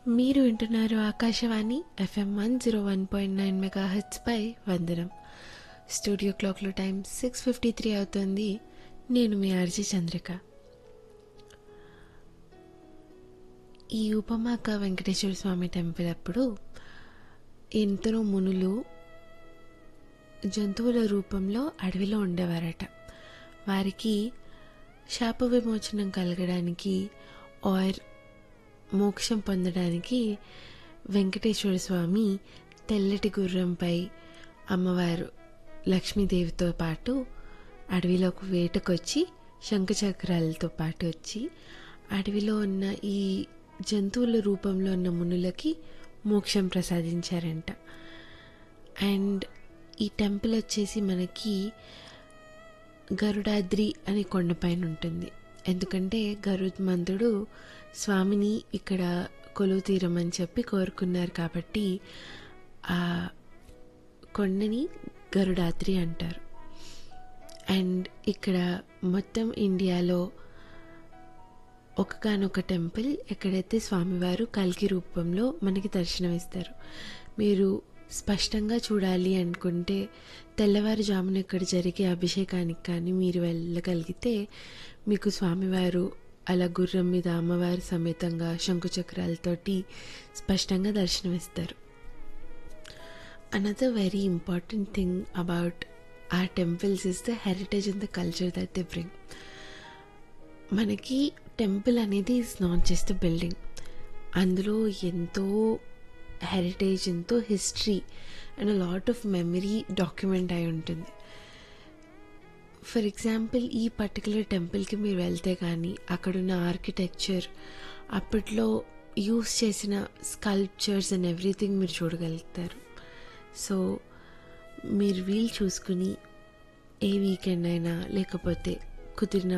మీరు వింటున్నారు Akashvani FM one zero one point nine మెగా పై వందనం స్టూడియో క్లాక్లో టైం సిక్స్ ఫిఫ్టీ త్రీ అవుతుంది నేను మీ ఆర్జీ చంద్రిక ఈ ఉపమాక వెంకటేశ్వర స్వామి టెంపుల్ అప్పుడు ఎందరో మునులు జంతువుల రూపంలో అడవిలో ఉండేవారట వారికి శాప విమోచనం కలగడానికి ఆర్ మోక్షం పొందడానికి వెంకటేశ్వర స్వామి తెల్లటి గుర్రంపై అమ్మవారు లక్ష్మీదేవితో పాటు అడవిలోకి వేటకొచ్చి శంఖచక్రాలతో పాటు వచ్చి అడవిలో ఉన్న ఈ జంతువుల రూపంలో ఉన్న మునులకి మోక్షం ప్రసాదించారంట అండ్ ఈ టెంపుల్ వచ్చేసి మనకి గరుడాద్రి అనే కొండపైన ఉంటుంది ఎందుకంటే గరుత్మంతుడు స్వామిని ఇక్కడ కొలువు తీరమని చెప్పి కోరుకున్నారు కాబట్టి ఆ కొండని గరుడాద్రి అంటారు అండ్ ఇక్కడ మొత్తం ఇండియాలో ఒకగానొక టెంపుల్ ఎక్కడైతే స్వామివారు కల్కి రూపంలో మనకి దర్శనమిస్తారు మీరు స్పష్టంగా చూడాలి అనుకుంటే తెల్లవారుజామున ఇక్కడ జరిగే అభిషేకానికి కానీ మీరు వెళ్ళగలిగితే మీకు స్వామివారు అలా గుర్రం మీద అమ్మవారి సమేతంగా శంకుచక్రాలతోటి స్పష్టంగా దర్శనమిస్తారు another very important thing about our temples is the heritage and the culture that they bring మనకి టెంపుల్ అనేది ఇస్ నాట్ జస్ట్ బిల్డింగ్ అందులో ఎంతో హెరిటేజ్ ఎంతో history and lot of memory document అయి ఉంటుంది ఫర్ ఎగ్జాంపుల్ ఈ పర్టికులర్ టెంపుల్కి మీరు వెళ్తే కానీ అక్కడున్న ఆర్కిటెక్చర్ అప్పట్లో యూస్ చేసిన స్కల్ప్చర్స్ అండ్ ఎవ్రీథింగ్ మీరు చూడగలుగుతారు సో మీరు వీలు చూసుకుని ఏ వీకెండ్ అయినా లేకపోతే కుదిరిన